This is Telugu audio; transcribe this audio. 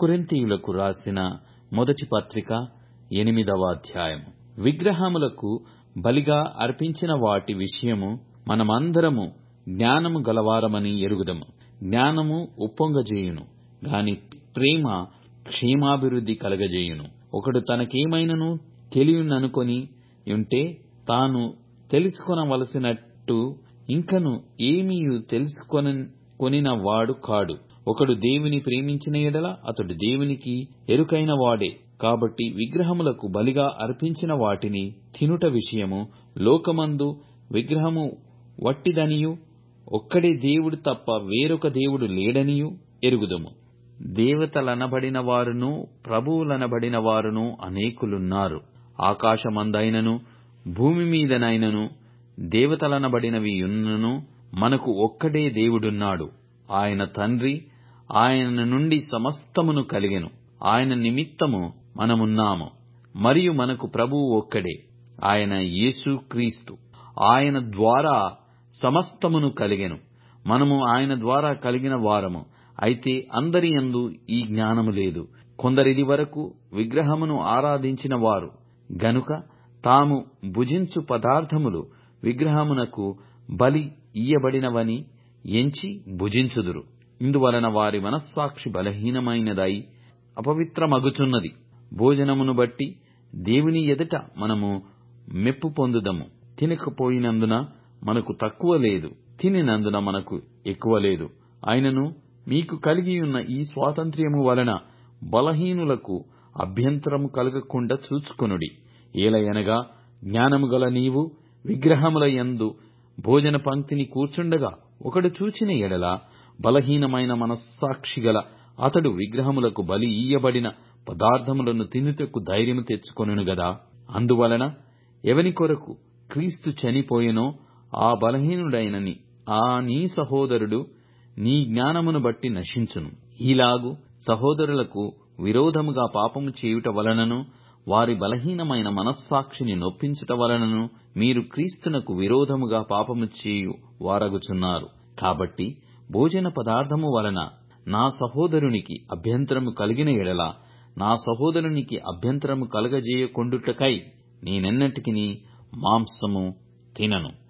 కొరింథీయులకు రాసిన మొదటి పత్రిక ఎనిమిదవ అధ్యాయం విగ్రహములకు బలిగా అర్పించిన వాటి విషయము మనమందరము జ్ఞానము గలవారమని ఎరుగుదము జ్ఞానము ఉప్పొంగజేయును గాని ప్రేమ క్షేమాభివృద్ధి కలగజేయును ఒకడు తనకేమైనను తెలియననుకొని ఉంటే తాను తెలుసుకొనవలసినట్టు ఇంకను ఏమీయు తెలుసుకొనిన వాడు కాడు ఒకడు దేవుని ప్రేమించిన ఎడల అతడు దేవునికి ఎరుకైన వాడే కాబట్టి విగ్రహములకు బలిగా అర్పించిన వాటిని తినుట విషయము లోకమందు విగ్రహము వట్టిదనియు ఒక్కడే దేవుడు తప్ప వేరొక దేవుడు లేడనియు ఎరుగుదుము దేవతలనబడిన వారును ప్రభువులనబడిన వారును అనేకులున్నారు ఆకాశమందైనను భూమి మీదనైనను దేవతలనబడినవి యున్నను మనకు ఒక్కడే దేవుడున్నాడు ఆయన తండ్రి ఆయన నుండి సమస్తమును కలిగెను ఆయన నిమిత్తము మనమున్నాము మరియు మనకు ప్రభువు ఒక్కడే ఆయన యేసు క్రీస్తు ఆయన ద్వారా సమస్తమును కలిగెను మనము ఆయన ద్వారా కలిగిన వారము అయితే అందరి యందు ఈ జ్ఞానము లేదు కొందరిది వరకు విగ్రహమును ఆరాధించిన వారు గనుక తాము భుజించు పదార్థములు విగ్రహమునకు బలి ఇయ్యబడినవని ఎంచి భుజించుదురు ఇందువలన వారి మనస్సాక్షి బలహీనమైనదై అపవిత్రమగుచున్నది భోజనమును బట్టి దేవుని ఎదుట మనము మెప్పు పొందుదము తినకపోయినందున మనకు తక్కువ లేదు తినినందున మనకు ఎక్కువ లేదు అయినను మీకు కలిగియున్న ఈ స్వాతంత్ర్యము వలన బలహీనులకు అభ్యంతరము కలగకుండా చూచుకొనుడి ఏలయనగా జ్ఞానము గల నీవు విగ్రహముల యందు భోజన పంక్తిని కూర్చుండగా ఒకడు చూచిన ఎడల బలహీనమైన మనస్సాక్షి గల అతడు విగ్రహములకు బలి ఇయ్యబడిన పదార్థములను తినుటకు ధైర్యము తెచ్చుకొనును గదా అందువలన ఎవని కొరకు క్రీస్తు చనిపోయెనో ఆ బలహీనుడైనని ఆ నీ సహోదరుడు నీ జ్ఞానమును బట్టి నశించును ఈలాగు సహోదరులకు విరోధముగా పాపము చేయుట వలనను వారి బలహీనమైన మనస్సాక్షిని నొప్పించుట వలనను మీరు క్రీస్తునకు విరోధముగా పాపము చేయు వారగుచున్నారు కాబట్టి భోజన పదార్థము వలన నా సహోదరునికి అభ్యంతరము కలిగిన ఎడల నా సహోదరునికి అభ్యంతరము కలగజేయకొండుటకై నేనెన్నటికిని మాంసము తినను